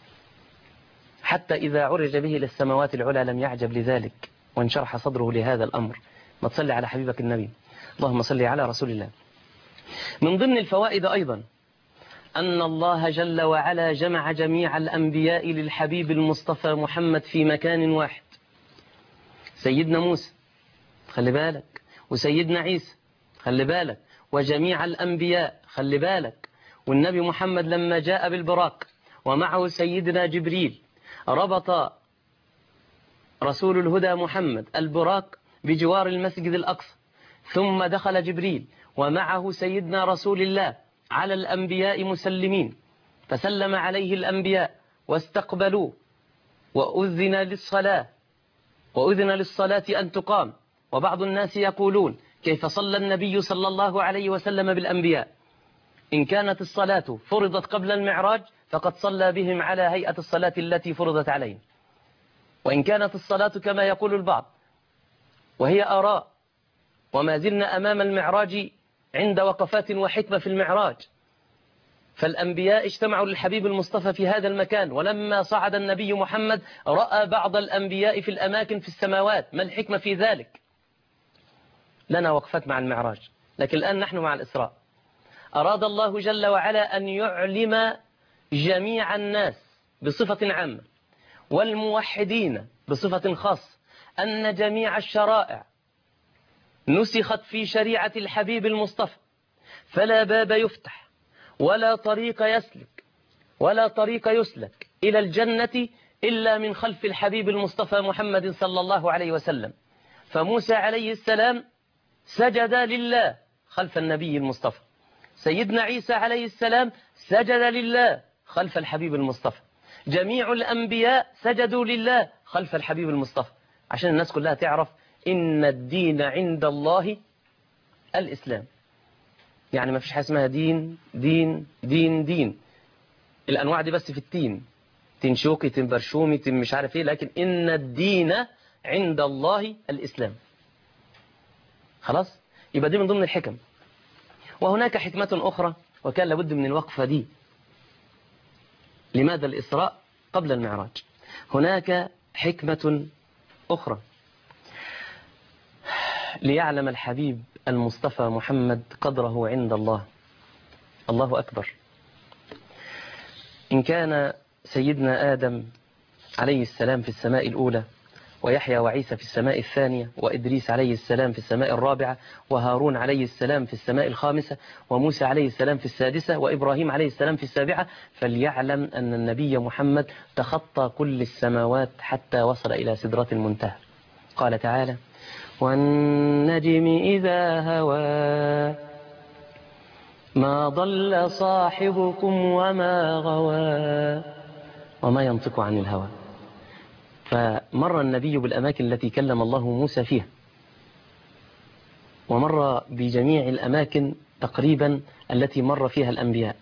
حتى إذا عرج به إلى السماوات العلى لم يعجب لذلك وانشرح صدره لهذا الأمر ما تصلي على حبيبك النبي اللهم صل على رسول الله من ضمن الفوائد أيضا أن الله جل وعلا جمع جميع الأنبياء للحبيب المصطفى محمد في مكان واحد سيدنا موسى خلي بالك وسيدنا عيسى خلي بالك وجميع الأنبياء خلي بالك والنبي محمد لما جاء بالبراق ومعه سيدنا جبريل ربط رسول الهدى محمد البراق بجوار المسجد الأقصى ثم دخل جبريل ومعه سيدنا رسول الله على الأنبياء مسلمين فسلم عليه الأنبياء واستقبلوه وأذن للصلاة وأذن للصلاة أن تقام وبعض الناس يقولون كيف صلى النبي صلى الله عليه وسلم بالأنبياء إن كانت الصلاة فرضت قبل المعراج فقد صلى بهم على هيئة الصلاة التي فرضت عليهم وإن كانت الصلاة كما يقول البعض وهي آراء وما زلنا أمام المعراج عند وقفات وحكمة في المعراج فالأنبياء اجتمعوا للحبيب المصطفى في هذا المكان ولما صعد النبي محمد رأى بعض الأنبياء في الأماكن في السماوات ما الحكمة في ذلك لنا وقفات مع المعراج لكن الآن نحن مع الإسراء أراد الله جل وعلا أن يعلم جميع الناس بصفة عامة والموحدين بصفة خاصة أن جميع الشرائع نسخت في شريعة الحبيب المصطفى فلا باب يفتح ولا طريق يسلك ولا طريق يسلك إلى الجنة إلا من خلف الحبيب المصطفى محمد صلى الله عليه وسلم فموسى عليه السلام سجد لله خلف النبي المصطفى سيدنا عيسى عليه السلام سجد لله خلف الحبيب المصطفى جميع الأنبياء سجدوا لله خلف الحبيب المصطفى عشان الناس كلها تعرف إن الدين عند الله الإسلام يعني ما فيش حاجة اسمها دين دين دين دين الأنواع دي بس في التين تين شوكي تين برشومي تين مش عارف ايه لكن إن الدين عند الله الإسلام خلاص يبقى دي من ضمن الحكم وهناك حكمة أخرى وكان لابد من الوقفة دي لماذا الإسراء قبل المعراج هناك حكمة أخرى ليعلم الحبيب المصطفى محمد قدره عند الله الله أكبر إن كان سيدنا آدم عليه السلام في السماء الأولى ويحيى وعيسى في السماء الثانية وإدريس عليه السلام في السماء الرابعة وهارون عليه السلام في السماء الخامسة وموسى عليه السلام في السادسة وإبراهيم عليه السلام في السابعة فليعلم أن النبي محمد تخطى كل السماوات حتى وصل إلى سدرة المنتهى قال تعالى والنجم إذا هوى ما ضل صاحبكم وما غوى وما ينطق عن الهوى فمر النبي بالأماكن التي كلم الله موسى فيها ومر بجميع الأماكن تقريبا التي مر فيها الأنبياء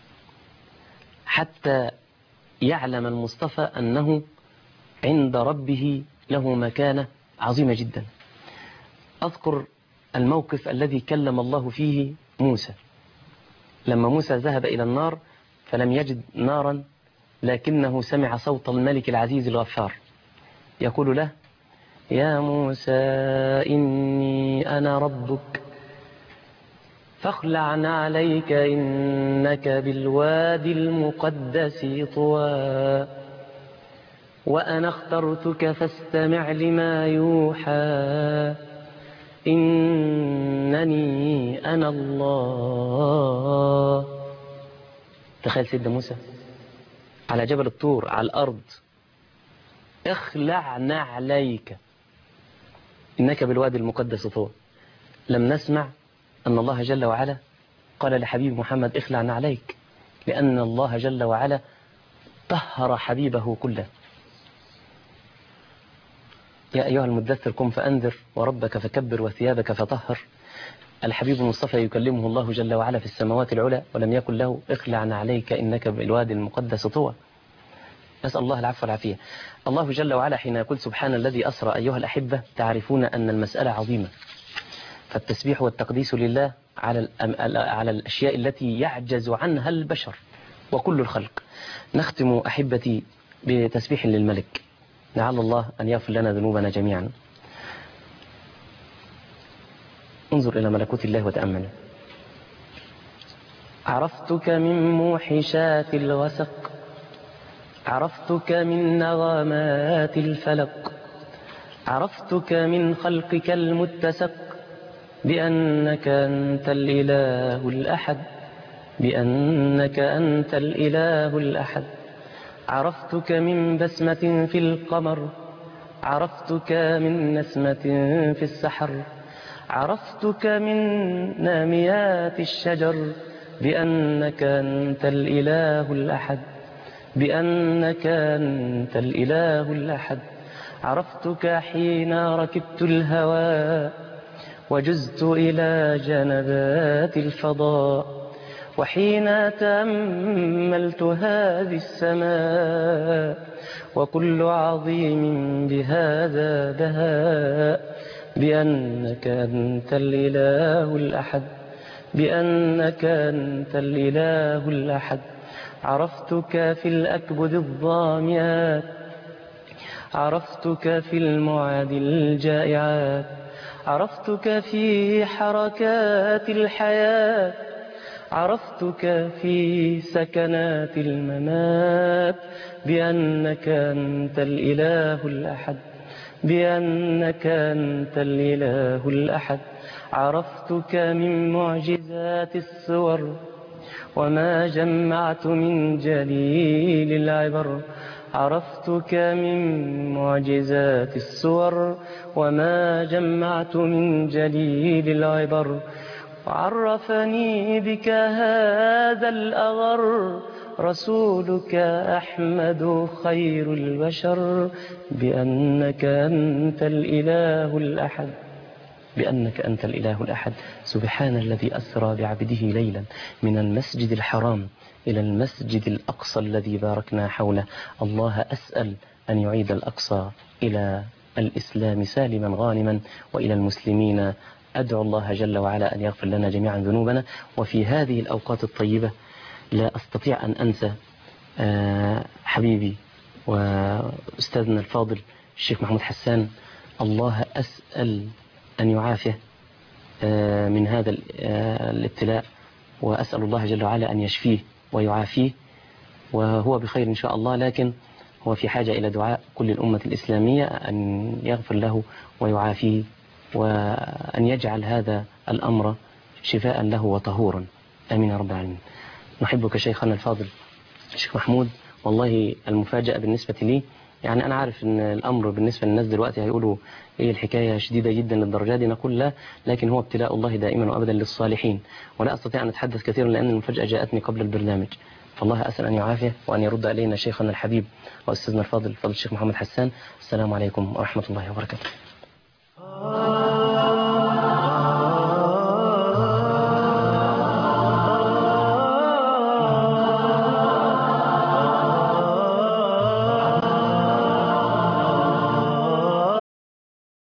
حتى يعلم المصطفى أنه عند ربه له مكانة عظيمة جدا أذكر الموقف الذي كلم الله فيه موسى لما موسى ذهب إلى النار فلم يجد نارا لكنه سمع صوت الملك العزيز الغفار يقول له يا موسى إني أنا ربك فاخلع عليك إنك بالوادي المقدس طوى وأنا اخترتك فاستمع لما يوحى إنني أنا الله تخيل سيدنا موسى على جبل الطور على الأرض اخلع نعليك إنك بالوادي المقدس طوى لم نسمع أن الله جل وعلا قال لحبيب محمد اخلع نعليك لأن الله جل وعلا طهر حبيبه كله يا أيها المدثر قم فأنذر وربك فكبر وثيابك فطهر الحبيب المصطفى يكلمه الله جل وعلا في السماوات العلى ولم يكن له اخلع عليك إنك بالوادي المقدس طوى نسأل الله العفو والعافية الله جل وعلا حين يقول سبحان الذي أسرى أيها الأحبة تعرفون أن المسألة عظيمة فالتسبيح والتقديس لله على على الأشياء التي يعجز عنها البشر وكل الخلق نختم أحبتي بتسبيح للملك لعل الله أن يغفر لنا ذنوبنا جميعا انظر إلى ملكوت الله وتأمل عرفتك من موحشات الغسق عرفتك من نغمات الفلق عرفتك من خلقك المتسق بأنك أنت الإله الأحد بأنك أنت الإله الأحد عرفتك من بسمة في القمر عرفتك من نسمة في السحر عرفتك من ناميات الشجر بأنك أنت الإله الأحد بأنك أنت الإله الأحد عرفتك حين ركبت الهوى وجزت إلى جنبات الفضاء وحين تأملت هذه السماء وكل عظيم بهذا بهاء بأنك أنت الإله الأحد بأنك أنت الإله الأحد عرفتك في الأكبد الضاميات عرفتك في المعاد الجائعات عرفتك في حركات الحياة عرفتك في سكنات الممات بأنك أنت الإله الأحد بأنك أنت الإله الأحد عرفتك من معجزات الصور وما جمعت من جليل العبر عرفتك من معجزات الصور وما جمعت من جليل العبر وعرفني بك هذا الأغر رسولك أحمد خير البشر بأنك أنت الإله الأحد بأنك أنت الإله الأحد سبحان الذي أسرى بعبده ليلا من المسجد الحرام إلى المسجد الأقصى الذي باركنا حوله الله أسأل أن يعيد الأقصى إلى الإسلام سالما غانما وإلى المسلمين أدعو الله جل وعلا أن يغفر لنا جميعا ذنوبنا وفي هذه الأوقات الطيبة لا أستطيع أن أنسى حبيبي وأستاذنا الفاضل الشيخ محمود حسان الله أسأل أن يعافيه من هذا الابتلاء وأسأل الله جل وعلا أن يشفيه ويعافيه وهو بخير إن شاء الله لكن هو في حاجة إلى دعاء كل الأمة الإسلامية أن يغفر له ويعافيه وأن يجعل هذا الأمر شفاء له وطهورا آمين يا رب العالمين نحبك شيخنا الفاضل الشيخ محمود والله المفاجأة بالنسبة لي يعني أنا عارف أن الأمر بالنسبة للناس دلوقتي هيقولوا إيه الحكاية شديدة جدا للدرجة دي نقول لا لكن هو ابتلاء الله دائما وأبدا للصالحين ولا أستطيع أن أتحدث كثيرا لأن المفاجأة جاءتني قبل البرنامج فالله أسأل أن يعافيه وأن يرد علينا شيخنا الحبيب وأستاذنا الفاضل فضل الشيخ محمد حسان السلام عليكم ورحمة الله وبركاته